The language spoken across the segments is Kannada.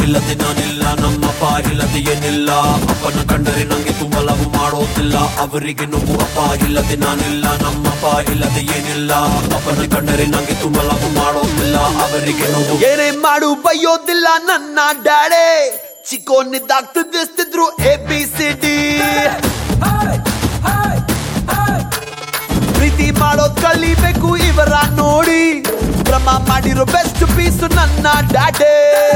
ಇಲ್ಲದೆ ನಾನಿಲ್ಲ ನಮ್ಮಪ್ಪ ಇಲ್ಲದೆ ಏನಿಲ್ಲ ಅಪ್ಪನ ಕಂಡರೆ ನಂಗೆ ತುಂಬಾ ಲವ್ ಮಾಡೋದಿಲ್ಲ ಅವರಿಗೆ ನೋವು ಅಪ್ಪ ಇಲ್ಲದೆ ನಾನಿಲ್ಲ ನಮ್ಮಪ್ಪ ಇಲ್ಲದೆ ಏನಿಲ್ಲ ಅಪ್ಪನ ಕಂಡರೆ ನಂಗೆ ತುಂಬಾ ಲವ್ ಮಾಡೋದಿಲ್ಲ ಅವರಿಗೆ ನೋವು ಏನೇ ಮಾಡು ಬೈಯೋದಿಲ್ಲ ನನ್ನ ಡ್ಯಾಡೆ ಚಿಕ್ಕೋನಿದ್ದಾಗ ತಿದ್ದಿಸ್ತಿದ್ರು ಎ ಬಿ ಸಿ ಡಿ ಪ್ರೀತಿ ಮಾಡೋದ್ ಕಲಿಬೇಕು ಇವರ ನೋಡಿ ಬ್ರಹ್ಮ ಮಾಡಿರೋ ಬೆಸ್ಟ್ ಪೀಸ್ ನನ್ನ ಡ್ಯಾಡೆ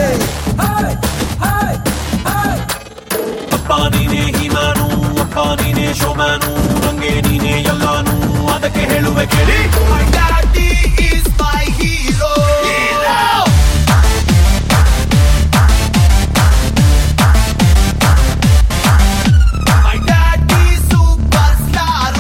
ಅಪ್ಪ ನೀನೇ ಹೀಮಾನು ಅಪ್ಪ ನೀನೇ ಶೋಮ್ಯಾನು ನಂಗೆ ನೀನೇ ಎಲ್ಲಾನು ಅದಕ್ಕೆ ಹೇಳುವೆ ಕೇಳಿ My daddy is my hero. My daddy superstar.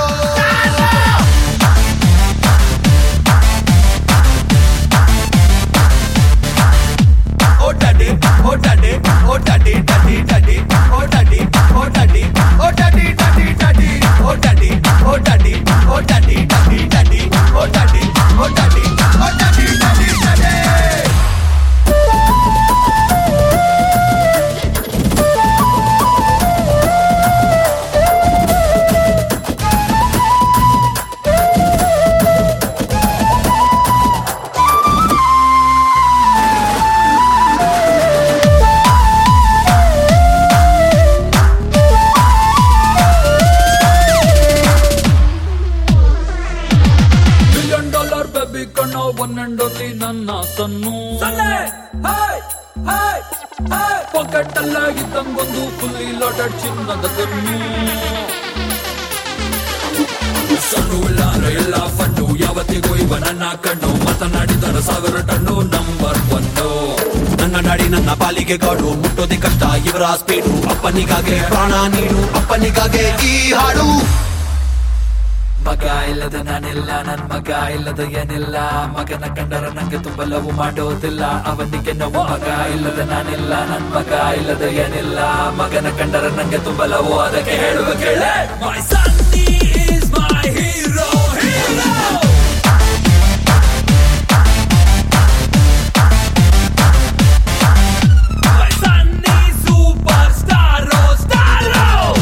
Oh daddy, oh daddy, oh daddy, daddy, daddy, oh daddy, oh daddy, oh daddy, daddy, daddy, oh daddy, oh daddy, oh daddy, daddy, daddy, oh daddy, oh daddy, oh daddy, daddy, daddy. Billion dollar baby ಕಣ್ಣ ಒನ್ ಅಂಡ್ ಓನ್ಲಿ ನನ್ನ ಸನ್ನು ಪಾಕೆಟ್ ಅಲ್ಲ ಇದ್ದಂಗೊಂದು ಫುಲ್ಲಿ ಲೋಟೆಡ್ ಚಿನ್ನದ ಕಣ್ಣು ಸಣ್ಣ ಇಲ್ಲ ಎಲ್ಲ ಫಂಡು ಯಾವತ್ತಿಗೂ ಇವ ನನ್ನ ಕಣ್ಣು ಮಾತನಾಡಿದರ ಸಾವಿರ ಟಣ್ಣು ನಂಬರ್ ಒನ್ನು ನನ್ನ ನಾಡಿ ನನ್ನ ಪಾಲಿಗೆ ಗಾಡು ಮುಟ್ಟೋದೆ ಕಷ್ಟ ಇವರ ಸ್ಪೀಡು ಅಪ್ಪನಿಗಾಗೆ ಪ್ರಾಣ ನೀಡು ಅಪ್ಪನಿಗಾಗೆ ಈ ಹಾಡು ಮಗ ಇಲ್ಲದ ನಾನಿಲ್ಲ ನನ್ ಮಗ ಇಲ್ಲದ ಏನಿಲ್ಲ ಮಗನ ಕಂಡರ ನಂಗೆ ತುಂಬ ಲವ್ ಮಾಡೋದಿಲ್ಲ ಅವನಿಗೆ ನೋವು ಮಗ ಇಲ್ಲದ ನಾನಿಲ್ಲ ನನ್ ಮಗ ಇಲ್ಲದ ಏನಿಲ್ಲ ಮಗನ ಕಂಡರ ನಂಗೆ ತುಂಬ ಲವ್ ಅದಕ್ಕೆ ಹೇಳುವ ಕೇಳೆ ಮೈ ಸನ್ನಿ is my hero hero My Sunny superstar star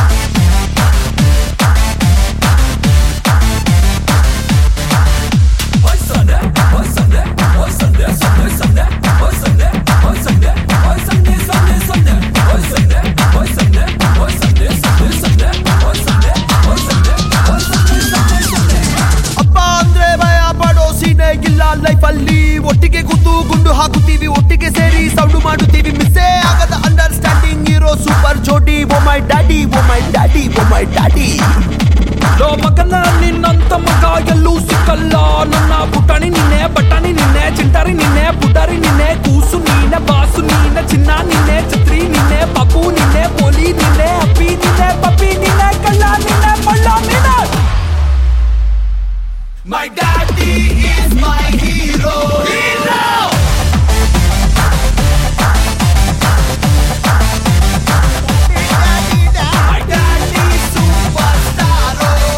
Hoy Sunday, hoy Sunday, hoy Sunday, Sunday, Sunday, hoy Sunday, hoy Sunday, hoy Sunday, Sunday, Sunday, hoy Sunday, hoy Sunday, hoy Sunday, Sunday, Sunday, hoy Sunday, hoy Sunday, hoy Sunday, Sunday, Sunday. ಅಪ್ಪ ಅಂದ್ರೆ ಭಯ ಪಡೋ ಸೀನೆ ಇಲ್ಲ ಲೈಫ್ ಅಲ್ಲಿ ಒಟ್ಟಿಗೆ ಕೂತು ಗುಂಡು ಹಾಕುತ್ತೀವಿ ಒಟ್ಟಿಗೆ ಸೇರಿ ಸೌಂಡು ಮಾಡುತ್ತೀವಿ ಮಿಸ್ಸೇ ಆಗದ ಅಂಡರ್ಸ್ಟ್ಯಾಂಡಿಂಗ್ ಇರೋ ಸೂಪರ್ ಜೋಡಿ oh my daddy oh my daddy oh my daddy ಲೋ ಮಗನ ನಿನ್ನಂತ ಮಗ ಎಲ್ಲೂ ಸಿಕ್ಕಲ್ಲ ನನ್ನ ಪುಟಾಣಿ ನಿನ್ನೆ ಬಟಾಣಿ ನಿನ್ನೆ ಚಿಂಟಾರಿ ನಿನ್ನೆ ಪುಟಾರಿ ನಿನ್ನೆ ಕೂಸು ನೀನೆ ಬಾಸು ನೀನೆ ಚಿನ್ನ ನಿನ್ನೆ ಛತ್ರಿ ನಿನ್ನೆ ಪಪ್ಪು ನಿನ್ನೆ ಪೋಲಿ ನಿನ್ನೆ ಅಪ್ಪಿ ನಿನ್ನೆ ಪಪ್ಪಿ ನಿನ್ನೆ ಕಳ್ಳ ನಿನ್ನೆ ಮಳ್ಳ ನಿನ್ನೆ My daddy is my hero. Hero. My daddy superstar.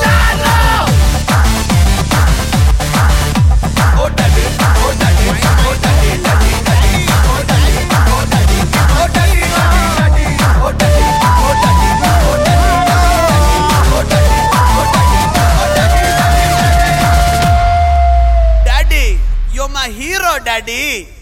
Oh daddy, oh daddy, oh daddy, daddy, daddy, oh daddy, oh daddy, oh daddy, daddy, daddy, oh daddy, oh daddy, oh daddy, oh daddy, oh daddy, oh daddy, daddy. Daddy, you're my hero, Daddy.